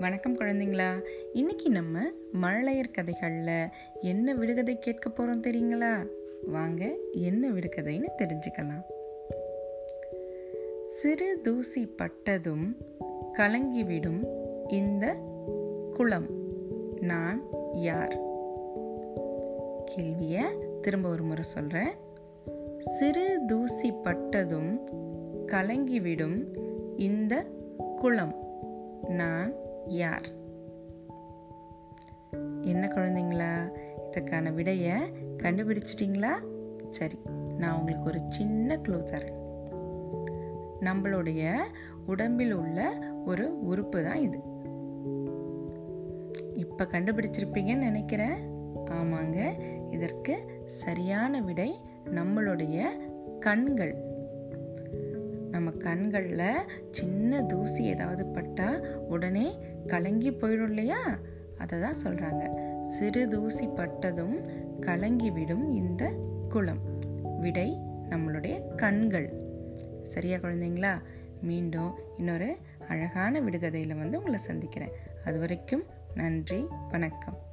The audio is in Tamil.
வணக்கம் குழந்தைங்களா இன்னைக்கு நம்ம மழலையர் கதைகளில் என்ன விடுகதை கேட்க போகிறோம் தெரியுங்களா வாங்க என்ன விடுகதைன்னு தெரிஞ்சுக்கலாம் சிறு தூசி பட்டதும் கலங்கிவிடும் இந்த குளம் நான் யார் கேள்விய திரும்ப ஒரு முறை சொல்கிறேன் சிறு தூசி பட்டதும் கலங்கிவிடும் இந்த குளம் நான் யார் என்ன குழந்தைங்களா இதற்கான விடையை கண்டுபிடிச்சிட்டிங்களா சரி நான் உங்களுக்கு ஒரு சின்ன க்ளூ தரேன் நம்மளுடைய உடம்பில் உள்ள ஒரு உறுப்பு தான் இது இப்போ கண்டுபிடிச்சிருப்பீங்கன்னு நினைக்கிறேன் ஆமாங்க இதற்கு சரியான விடை நம்மளுடைய கண்கள் நம்ம கண்களில் சின்ன தூசி ஏதாவது பட்டால் உடனே கலங்கி போயிடும் இல்லையா அதை தான் சொல்கிறாங்க சிறு தூசி பட்டதும் கலங்கிவிடும் இந்த குளம் விடை நம்மளுடைய கண்கள் சரியா குழந்தைங்களா மீண்டும் இன்னொரு அழகான விடுகதையில் வந்து உங்களை சந்திக்கிறேன் அது வரைக்கும் நன்றி வணக்கம்